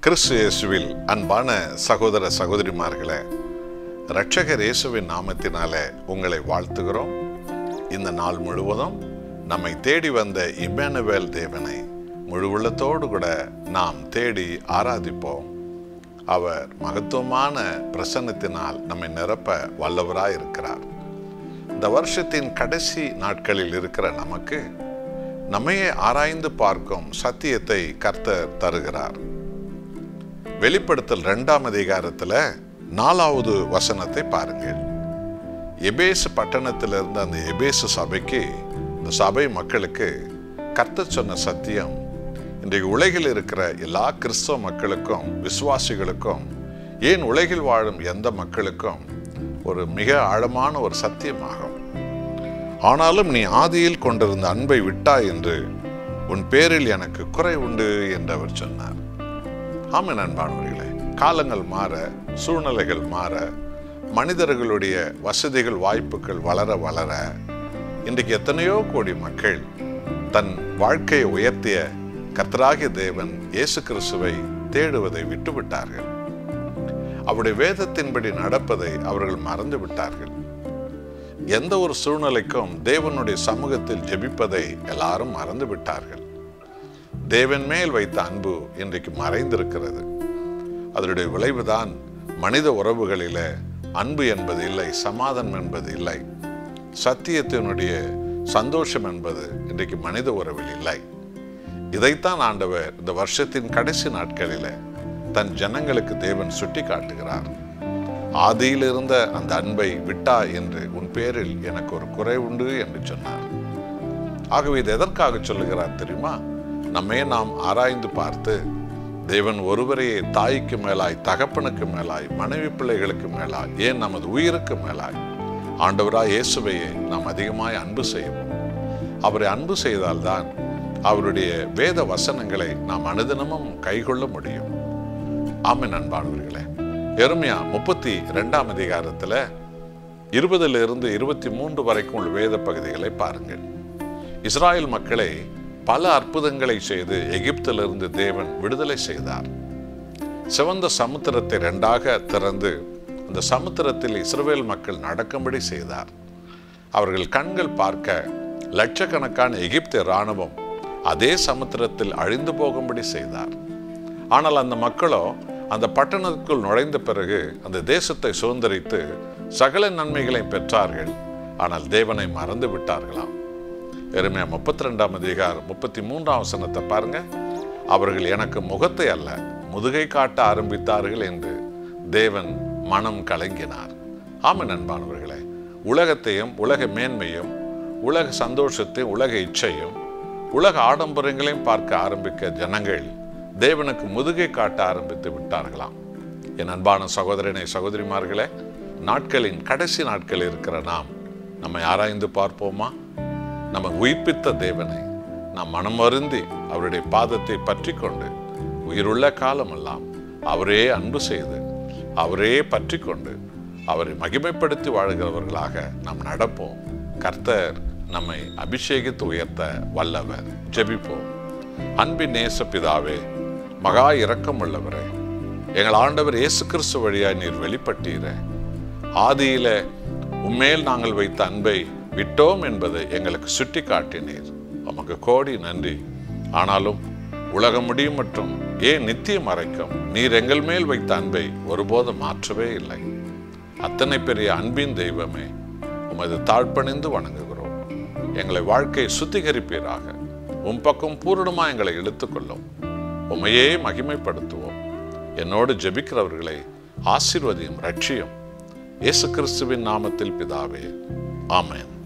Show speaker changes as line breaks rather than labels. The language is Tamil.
கிறிஸ்து இயேசுவில் அன்பான சகோதர சகோதரிமார்களே இரட்சகர் இயேசுவின் நாமத்தினாலே உங்களை வாழ்த்துகிறோம் இந்த நாள் முழுவதும் நம்மை தேடி வந்த இம்மானுவேல் தேவனை முழு உள்ளத்தோடு கூட நாம் தேடி ஆராதிப்போம் அவர் மகத்துவமான பிரசன்னத்தினால் நம்மை நிரப்ப வல்லவராய் இருக்கிறார் இந்த வருஷத்தின் கடைசி நாட்களில் இருக்கிற நமக்கு நம்மையே ஆராய்ந்து பார்க்கும் சத்தியத்தை கர்த்தர் தருகிறார் வெளிப்படுத்தல் இரண்டாம் அதிகாரத்துல நாலாவது வசனத்தை பாருங்கள் எபேசு பட்டணத்திலிருந்து அந்த எபேசு சபைக்கு இந்த சபை மக்களுக்கு கர்த்தர் சொன்ன சத்தியம் இன்றைக்கு உலகில் இருக்கிற எல்லா கிறிஸ்தவ மக்களுக்கும் விசுவாசிகளுக்கும் ஏன் உலகில் வாழும் எந்த மக்களுக்கும் ஒரு மிக ஆழமான ஒரு சத்தியமாகும் ஆனாலும் நீ ஆதியில் கொண்டிருந்த அன்பை விட்டாய் என்று உன் பேரில் எனக்கு குறை உண்டு என்று அவர் சொன்னார் ஆமாம் அன்பானவர்களே காலங்கள் மாற சூழ்நிலைகள் மாற மனிதர்களுடைய வசதிகள் வாய்ப்புகள் வளர வளர இன்றைக்கு எத்தனையோ கோடி மக்கள் தன் வாழ்க்கையை உயர்த்திய கர்த்தராகிய தேவன் இயேசு கிறிஸ்துவை தேடுவதை விட்டுவிட்டார்கள் அவருடைய வேதத்தின்படி நடப்பதை அவர்கள் மறந்து விட்டார்கள் எந்த ஒரு சூழ்நிலைக்கும் தேவனுடைய சமூகத்தில் ஜெபிப்பதை எல்லாரும் மறந்து விட்டார்கள் தேவன் மேல் வைத்த அன்பு இன்றைக்கு மறைந்திருக்கிறது அதனுடைய விளைவுதான் மனித உறவுகளில அன்பு என்பது இல்லை சமாதானம் என்பது இல்லை சத்தியத்தினுடைய சந்தோஷம் என்பது இன்றைக்கு மனித உறவில் இல்லை இதைத்தான் ஆண்டவர் இந்த வருஷத்தின் கடைசி நாட்களில தன் ஜனங்களுக்கு தேவன் சுட்டி காட்டுகிறார் ஆதியில் இருந்த அந்த அன்பை விட்டா என்று உன் பேரில் எனக்கு ஒரு குறை உண்டு என்று சொன்னார் ஆகவே இது எதற்காக சொல்லுகிறார் தெரியுமா நம்மே நாம் ஆராய்ந்து பார்த்து தேவன் ஒருவரையே தாய்க்கு மேலாய் தகப்பனுக்கு மேலாய் மனைவி பிள்ளைகளுக்கு மேலாய் ஏன் நமது உயிருக்கு மேலாய் ஆண்டவராய் இயேசுவையே நாம் அதிகமாய் அன்பு செய்வோம் அவரை அன்பு செய்தால்தான் அவருடைய வேத வசனங்களை நாம் அனுதினமும் கைகொள்ள முடியும் ஆமென் அன்பானவர்களே எருமையா முப்பத்தி ரெண்டாம் அதிகாரத்துல இருபதுல இருந்து இருபத்தி மூன்று வரைக்கும் உள்ள வேத பகுதிகளை பாருங்கள் இஸ்ராயல் மக்களை பல அற்புதங்களை செய்து எகிப்திலிருந்து தேவன் விடுதலை செய்தார் சிவந்த சமுத்திரத்தை ரெண்டாக திறந்து அந்த சமுத்திரத்தில் இஸ்ரவேல் மக்கள் நடக்கும்படி செய்தார் அவர்கள் கண்கள் பார்க்க லட்சக்கணக்கான எகிப்திய இராணுவம் அதே சமுத்திரத்தில் அழிந்து போகும்படி செய்தார் ஆனால் அந்த மக்களோ அந்த பட்டணத்துக்குள் நுழைந்த பிறகு அந்த தேசத்தை சுதந்திரித்து சகல நன்மைகளை பெற்றார்கள் ஆனால் தேவனை மறந்து விட்டார்களாம் எருமையா முப்பத்தி ரெண்டாம் அதிகாரம் முப்பத்தி மூன்றாம் வசனத்தை பாருங்க அவர்கள் எனக்கு முகத்தை அல்ல முதுகை காட்ட ஆரம்பித்தார்கள் என்று தேவன் மனம் கலங்கினார் ஆமாம் நண்பானவர்களே உலகத்தையும் உலக மேன்மையும் உலக சந்தோஷத்தையும் உலக இச்சையும் உலக ஆடம்பரங்களையும் பார்க்க ஆரம்பிக்க ஜனங்கள் தேவனுக்கு முதுகை காட்ட ஆரம்பித்து விட்டார்களாம் என் அன்பான சகோதரனை சகோதரிமார்களே நாட்களின் கடைசி நாட்கள் இருக்கிற நாம் நம்மை ஆராய்ந்து பார்ப்போமா நம்ம உயிர்ப்பித்த தேவனை நாம் மனம் வருந்தி அவருடைய பாதத்தை பற்றி கொண்டு உயிருள்ள காலமெல்லாம் அவரே அன்பு செய்து அவரே பற்றி கொண்டு அவரை மகிமைப்படுத்தி வாழ்கிறவர்களாக நாம் நடப்போம் கர்த்தர் நம்மை அபிஷேகித்து உயர்த்த வல்லவர் ஜெபிப்போம் அன்பின் நேச பிதாவே மகா இரக்கம் உள்ளவரே எங்கள் ஆண்டவர் இயேசு கிறிஸ்து வழியாய் நீர் வெளிப்பட்டீரே ஆதியில உம்மேல் நாங்கள் வைத்த அன்பை விட்டோம் என்பதை எங்களுக்கு சுட்டி காட்டினீர் உமக்கு கோடி நன்றி ஆனாலும் உலகம் முடியும் மற்றும் ஏன் நித்தியம் மறைக்கும் நீர் எங்கள் மேல் வைத்த அன்பை ஒருபோதும் மாற்றவே இல்லை அத்தனை பெரிய அன்பின் தெய்வமே உமது தாழ்ப்பணிந்து வணங்குகிறோம் எங்களை வாழ்க்கையை சுத்திகரிப்பீராக உம் பக்கம் பூரணமா எங்களை இழுத்துக்கொள்ளும் உமையே மகிமைப்படுத்துவோம் என்னோடு ஜெபிக்கிறவர்களை ஆசீர்வதியும் ரட்சியும் இயேசு கிறிஸ்துவின் நாமத்தில் பிதாவே ஆமென்